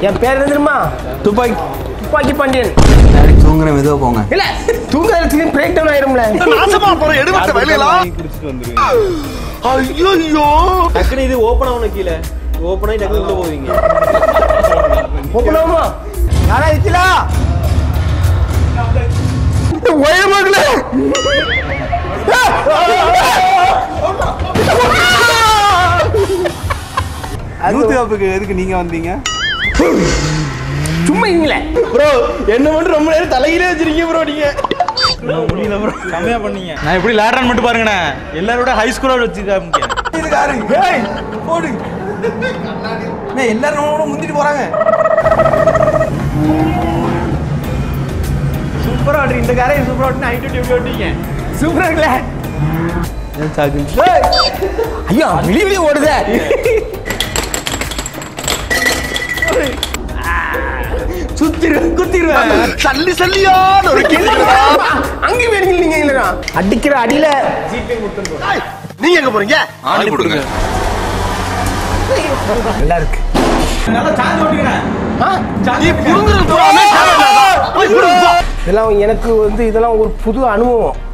என் பேர் என்ன தெரியுமா துப்பாக்கி துப்பாக்கி பாண்டியன் தூங்குற மெதுவா போங்க இல்ல தூங்குறதுக்கு பிரேக் டவுன் ஆயிரும்ல நாசமா போற எடுபட்ட வேலையெல்லாம் குடிச்சிட்டு வந்துருவீங்க ஐயோ டக்குனு இது ஓப்பன் ஆகணும் கீழே ஓப்பன் ஆகி டக்குனு உள்ள போவீங்க ஓப்பன் ஆகுமா யாரா இச்சிலா ஒயமாக்கல அறுபத்தி எதுக்கு நீங்க வந்தீங்க சும்மா இல்ல ப்ரோ என்ன மட்டும் ரொம்ப நேரம் தலையிலே வச்சிருக்கீங்க ப்ரோ நீங்க முடியல ப்ரோ கம்மியா பண்ணீங்க நான் எப்படி லேட்ரான் மட்டும் பாருங்கண்ணே எல்லாரோட ஹை ஸ்கூலோட வச்சு காமிக்க இது காரு ஏய் போடு அண்ணே, எல்லாரும் நம்மளோட முந்திட்டு போறாங்க சூப்பரா ஓட்டுறீங்க இந்த காரை சூப்பரா ஓட்டு நைட்டு டியூட்டி ஓட்டிங்க சூப்பரா இருக்குல்ல ஐயா விழி விழி ஓடுதே சுத்திடுவேன் குத்திடுவேன் சல்லி சல்லியான ஒரு கேள்வி அங்கே வேணுங்க நீங்க இல்லைனா அடிக்கிற அடியில நீங்க எங்க போறீங்க ஆணி கொடுங்க நல்லா இருக்கு நல்லா சார்ஜ் ஓட்டுக்கிறேன் ஆ? நீ புடுங்குறது பூராமே தேவையில்லாத. போய் புடுங்க. இதெல்லாம் எனக்கு வந்து இதெல்லாம் ஒரு புது அனுபவம்